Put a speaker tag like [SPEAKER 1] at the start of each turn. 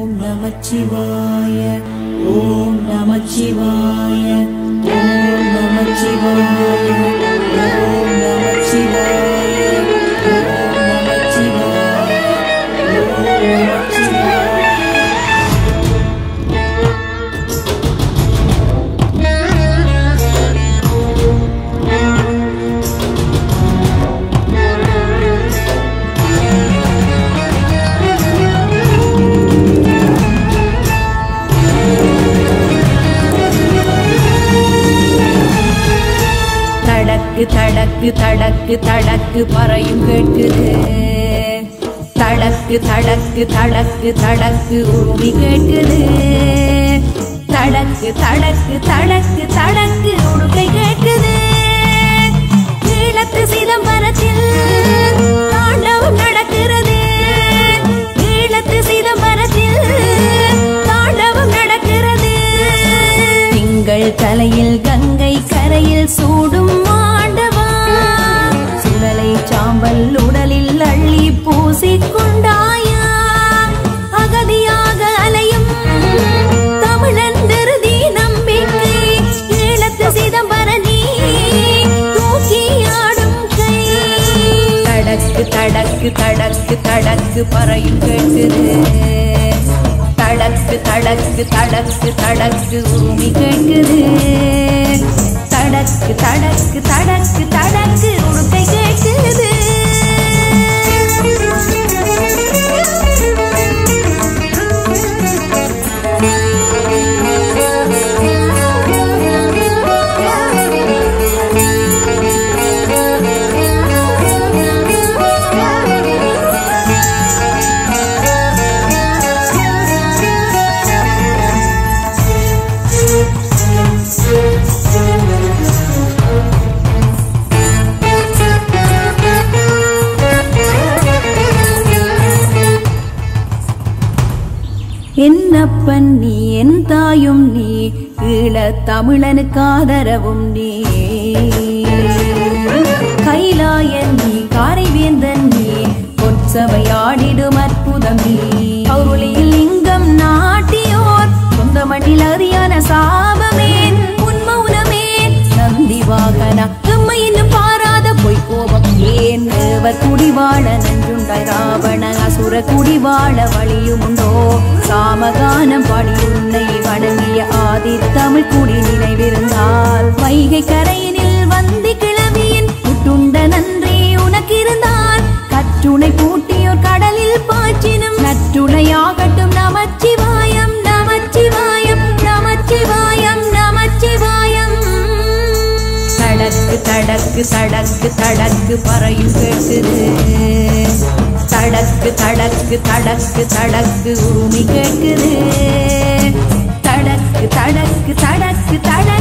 [SPEAKER 1] ஓம் நமச்சிவாய ஓம் நமச்சிவாய ஓம் நமச்சிவாய ஓம் நமச்சிவாய ஓம் நமச்சிவாய ஓம் நமச்சிவாய தடக்கு தடக்கு தடக்கு தடக்கு பறையும் கேட்குது தடக்கு தடக்கு தடக்கு தடக்கு உருமி கேட்குது தடக்கு தடக்கு தடக்கு தடக்கு உடுக்கை கேட்குது ஈழத்து சிதம்பரத்தில் தாண்டவம் நடக்கிறது ஈழத்து சிதம்பரத்தில் தாண்டவம் நடக்கிறது திங்கள் தலையில் கங்கை கரையில் சூடும் ஆண்டவா சுடலை சாம்பல் உடலில் அள்ளி பூசிக்கொண்டாயா அகதியாக அலையும் தமிழன் திருதி நம்பிக்கை ஈழத்து சிதம்பரணி தூக்கி ஆடும் கை தடக்கு தடக்கு தடக்கு தடக்கு பறையும் கேட்குது தடக்கு தடக்கு தடக்கு தடக்கு உருமி கேட்குது தடக்கு தடக்கு தடக்கு தடக்கு உடுப்பை கேட்குது என்னப்பன் நீ என் தாயும் நீ ஈழ தமிழனுக்கு ஆதரவும் நீ கைலாயன் நீ காரைவேந்தன் நீ பொற்சபையாடிடும் அற்புதம் நீ பௌருளியில் லிங்கம் நாட்டியோர் சொந்த மண்ணில் அறியான சாபமேன் உன் மௌனமேன் நந்தி வாகனா எம்மை இன்னும் பாராத பொய் கோபம் ஏன் தேவர் குடிவாழ நஞ்சுண்டாய் ராவண அசுர குடிவாழ வழியுமுண்டோ சாமகானம் பாடி உன்னை வணங்கிய ஆதி தமிழ் குடி நினைவிருந்தால் வைகை கரையினில் வந்தி கிளவியின் புட்டுண்ட நன்றி உனக்கிருந்தால் கற்றுணை பூட்டியோர் கடலில் பாய்ச்சினும் நற்றுணையாகட்டும் நமச்சிவாயம் நமச்சிவாயம் நமச்சிவாயம் நமச்சிவாயம் தடக்கு தடக்கு தடக்கு தடக்கு பறையும் கேட்குது தடக்கு தடக்கு தடக்கு தடக்கு உருமி கேட்குது தடக்கு தடக்கு தடக்கு தடக்கு